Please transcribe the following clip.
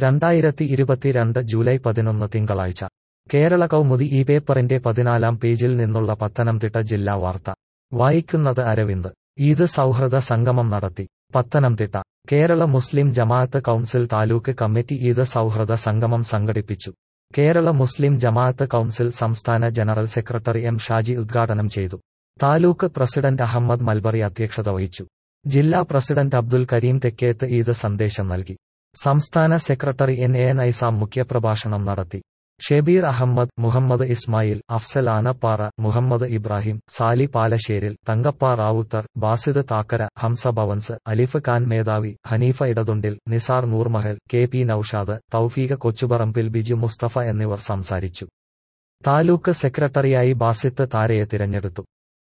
രണ്ടായിരത്തി ഇരുപത്തിരണ്ട് ജൂലൈ പതിനൊന്ന് തിങ്കളാഴ്ച കേരള കൗമുദി ഈ പേപ്പറിന്റെ പതിനാലാം പേജിൽ നിന്നുള്ള പത്തനംതിട്ട ജില്ലാ വാർത്ത വായിക്കുന്നത് അരവിന്ദ് ഈദ് സൗഹൃദ സംഗമം നടത്തി Pathanamthitta Kerala Muslim Jamaat council taluk committee Eid സൗഹൃദ സംഗമം സംഘടിപ്പിച്ചു കേരള മുസ്ലിം ജമാഅത്ത് കൗൺസിൽ സംസ്ഥാന ജനറൽ സെക്രട്ടറി എം ഷാജി ഉദ്ഘാടനം ചെയ്തു താലൂക്ക് പ്രസിഡന്റ് അഹമ്മദ് മൽബറി അധ്യക്ഷത വഹിച്ചു ജില്ലാ പ്രസിഡന്റ് അബ്ദുൽ കരീം തെക്കേത്ത് ഈദ് സന്ദേശം നൽകി സംസ്ഥാന സെക്രട്ടറി എൻ എ നൈസാം മുഖ്യപ്രഭാഷണം നടത്തി ഷെബീർ അഹമ്മദ് മുഹമ്മദ് ഇസ്മായിൽ അഫ്സൽ ആനപ്പാറ മുഹമ്മദ് ഇബ്രാഹിം സാലി പാലശ്ശേരിൽ തങ്കപ്പ റാവുത്തർ ബാസിദ് താക്കര ഹംസ ഭവൻസ് അലിഫ് ഖാൻ മേധാവി ഹനീഫ ഇടതുണ്ടിൽ നിസാർ നൂർമഹൽ കെ പി നൌഷാദ് തൌഫീഖ കൊച്ചുപറമ്പിൽ ബിജു മുസ്തഫ എന്നിവർ സംസാരിച്ചു താലൂക്ക് സെക്രട്ടറിയായി ബാസിത്ത് താരയെ തിരഞ്ഞെടുത്തു